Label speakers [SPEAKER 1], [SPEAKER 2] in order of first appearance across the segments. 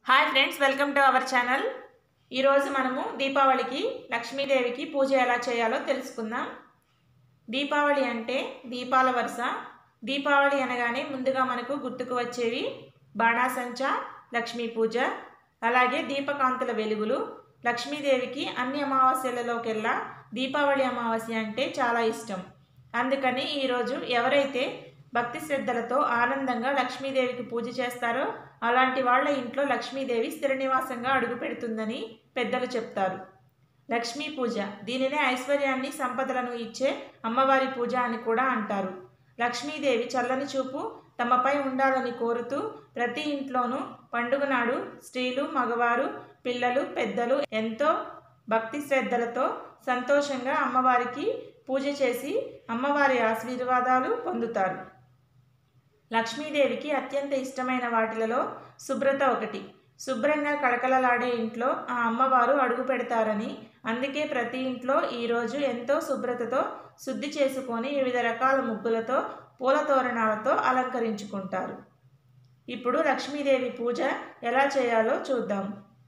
[SPEAKER 1] hi friends welcome to our channel ఈరోజు మనము దీపావళికి లక్ష్మీదేవికి పూజ ఎలా చేయాలో తెలుసుకుందాం దీపావళి అంటే దీపాల వరుస దీపావళి అనగానే ముందుగా మనకు గుర్తుకు వచ్చేవి బాణాసంచ లక్ష్మీ పూజ అలాగే దీపకాంతుల వెలుగులు లక్ష్మీదేవికి అన్ని అమావాస్యలలోకెల్లా దీపావళి అమావాస్య అంటే చాలా ఇష్టం అందుకని ఈరోజు ఎవరైతే భక్తి శ్రద్ధలతో ఆనందంగా లక్ష్మీదేవికి పూజ చేస్తారో అలాంటి వాళ్ళ ఇంట్లో లక్ష్మీదేవి స్థిర నివాసంగా అడుగు పెడుతుందని పెద్దలు చెప్తారు లక్ష్మీ పూజ దీనినే ఐశ్వర్యాన్ని సంపదలను ఇచ్చే అమ్మవారి పూజ అని కూడా అంటారు లక్ష్మీదేవి చల్లని చూపు తమపై ఉండాలని కోరుతూ ప్రతి ఇంట్లోనూ పండుగ నాడు స్త్రీలు మగవారు పిల్లలు పెద్దలు ఎంతో భక్తి శ్రద్ధలతో సంతోషంగా అమ్మవారికి పూజ చేసి అమ్మవారి ఆశీర్వాదాలు పొందుతారు లక్ష్మీదేవికి అత్యంత ఇష్టమైన వాటిలలో శుభ్రత ఒకటి శుభ్రంగా కళకళలాడే ఇంట్లో ఆ అమ్మవారు అడుగు పెడతారని అందుకే ప్రతి ఇంట్లో ఈరోజు ఎంతో శుభ్రతతో శుద్ధి చేసుకొని వివిధ రకాల ముగ్గులతో పూల తోరణాలతో అలంకరించుకుంటారు ఇప్పుడు లక్ష్మీదేవి పూజ ఎలా చేయాలో చూద్దాం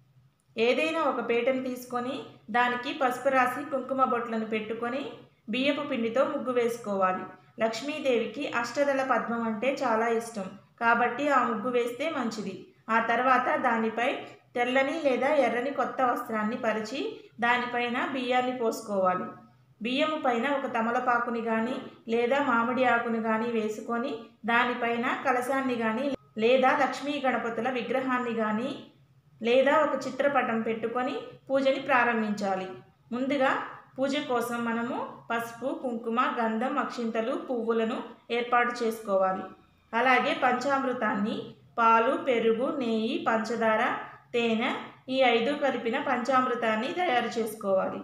[SPEAKER 1] ఏదైనా ఒక పీటను తీసుకొని దానికి పసుపు రాసి కుంకుమ బొట్లను పెట్టుకొని బియ్యపు పిండితో ముగ్గు వేసుకోవాలి లక్ష్మీదేవికి అష్టదళ పద్మం అంటే చాలా ఇష్టం కాబట్టి ఆ ముగ్గు వేస్తే మంచిది ఆ తర్వాత దానిపై తెల్లని లేదా ఎర్రని కొత్త వస్త్రాన్ని పరిచి దానిపైన బియ్యాన్ని పోసుకోవాలి బియ్యము పైన ఒక తమలపాకుని కానీ లేదా మామిడి ఆకుని కానీ వేసుకొని దానిపైన కలశాన్ని కానీ లేదా లక్ష్మీ గణపతుల విగ్రహాన్ని కానీ లేదా ఒక చిత్రపటం పెట్టుకొని పూజని ప్రారంభించాలి ముందుగా పూజ కోసం మనము పసుపు కుంకుమ గంధం అక్షింతలు పువ్వులను ఏర్పాటు చేసుకోవాలి అలాగే పంచామృతాన్ని పాలు పెరుగు నెయ్యి పంచదార తేనె ఈ ఐదు కలిపిన పంచామృతాన్ని తయారు చేసుకోవాలి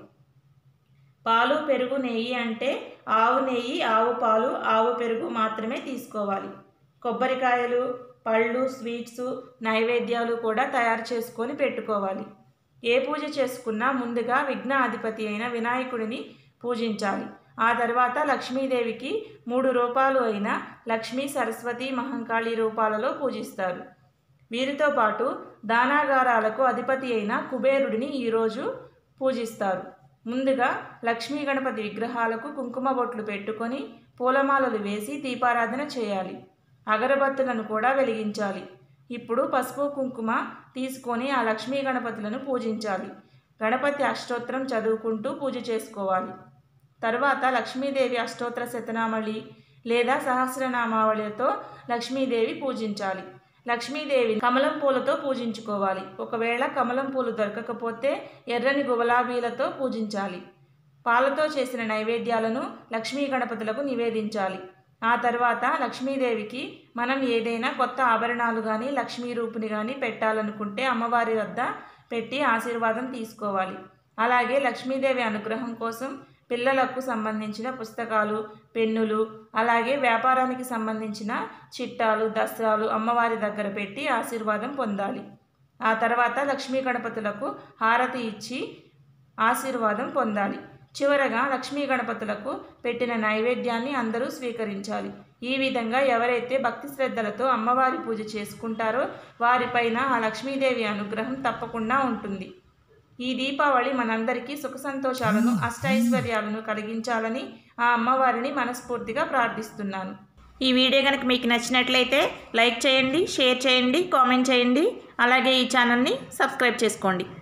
[SPEAKER 1] పాలు పెరుగు నెయ్యి అంటే ఆవు నెయ్యి ఆవు పాలు ఆవు పెరుగు మాత్రమే తీసుకోవాలి కొబ్బరికాయలు పళ్ళు స్వీట్స్ నైవేద్యాలు కూడా తయారు చేసుకొని పెట్టుకోవాలి ఏ పూజ చేసుకున్నా ముందుగా విఘ్న అధిపతి అయిన వినాయకుడిని పూజించాలి ఆ తర్వాత లక్ష్మీదేవికి మూడు రూపాలు అయిన లక్ష్మీ సరస్వతి మహంకాళి రూపాలలో పూజిస్తారు వీరితో పాటు దానాగారాలకు అధిపతి అయిన కుబేరుడిని ఈరోజు పూజిస్తారు ముందుగా లక్ష్మీ గణపతి విగ్రహాలకు కుంకుమ బొట్లు పెట్టుకొని పూలమాలలు వేసి దీపారాధన చేయాలి అగరబత్తులను కూడా వెలిగించాలి ఇప్పుడు పసుపు కుంకుమ తీసుకొని ఆ లక్ష్మీ గణపతులను పూజించాలి గణపతి అష్టోత్తరం చదువుకుంటూ పూజ చేసుకోవాలి తర్వాత లక్ష్మీదేవి అష్టోత్తర శతనామళి లేదా సహస్రనామావళితో లక్ష్మీదేవి పూజించాలి లక్ష్మీదేవి కమలం పూలతో పూజించుకోవాలి ఒకవేళ కమలం పూలు దొరకకపోతే ఎర్రని గులాబీలతో పూజించాలి పాలతో చేసిన నైవేద్యాలను లక్ష్మీ గణపతులకు నివేదించాలి ఆ తర్వాత లక్ష్మీదేవికి మనం ఏదైనా కొత్త ఆభరణాలు కానీ లక్ష్మీ రూపుని కానీ పెట్టాలనుకుంటే అమ్మవారి వద్ద పెట్టి ఆశీర్వాదం తీసుకోవాలి అలాగే లక్ష్మీదేవి అనుగ్రహం కోసం పిల్లలకు సంబంధించిన పుస్తకాలు పెన్నులు అలాగే వ్యాపారానికి సంబంధించిన చిట్టాలు దసరాలు అమ్మవారి దగ్గర పెట్టి ఆశీర్వాదం పొందాలి ఆ తర్వాత లక్ష్మీ గణపతులకు హారతి ఇచ్చి ఆశీర్వాదం పొందాలి చివరగా లక్ష్మీ గణపతులకు పెట్టిన నైవేద్యాన్ని అందరూ స్వీకరించాలి ఈ విధంగా ఎవరైతే భక్తి శ్రద్ధలతో అమ్మవారి పూజ చేసుకుంటారో వారిపైన ఆ లక్ష్మీదేవి అనుగ్రహం తప్పకుండా ఉంటుంది ఈ దీపావళి మనందరికీ సుఖ సంతోషాలను అష్టైశ్వర్యాలను కలిగించాలని ఆ అమ్మవారిని మనస్ఫూర్తిగా ప్రార్థిస్తున్నాను ఈ వీడియో కనుక మీకు నచ్చినట్లయితే లైక్ చేయండి షేర్ చేయండి కామెంట్ చేయండి అలాగే ఈ ఛానల్ని సబ్స్క్రైబ్ చేసుకోండి